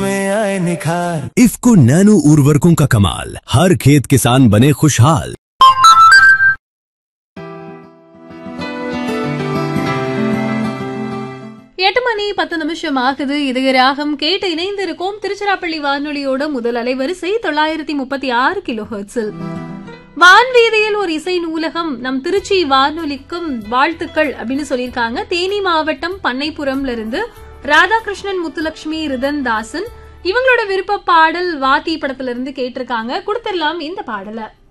में आए निखार इफ्को नैनो उर्वरकों का कमाल हर खेत किसान बने खुशहाल எட்டு மணி பத்து நிமிஷம் ஆகுது இது ராகம் கேட்டு இணைந்திருக்கோம் திருச்சிராப்பள்ளி வானொலியோட முதல் அலைவரிசை தொள்ளாயிரத்தி முப்பத்தி ஆறு கிலோ ஹெர்ட்ஸில் வான்வீதியில் ஒரு இசை நூலகம் நம் திருச்சி வானொலிக்கும் வாழ்த்துக்கள் அப்படின்னு சொல்லியிருக்காங்க தேனி மாவட்டம் பண்ணைப்புறம்ல இருந்து ராதாகிருஷ்ணன் முத்துலட்சுமி ரிதன் தாசன் இவங்களோட விருப்ப பாடல் வாத்தி படத்துல இருந்து கேட்டிருக்காங்க கொடுத்துடலாம் இந்த பாடலை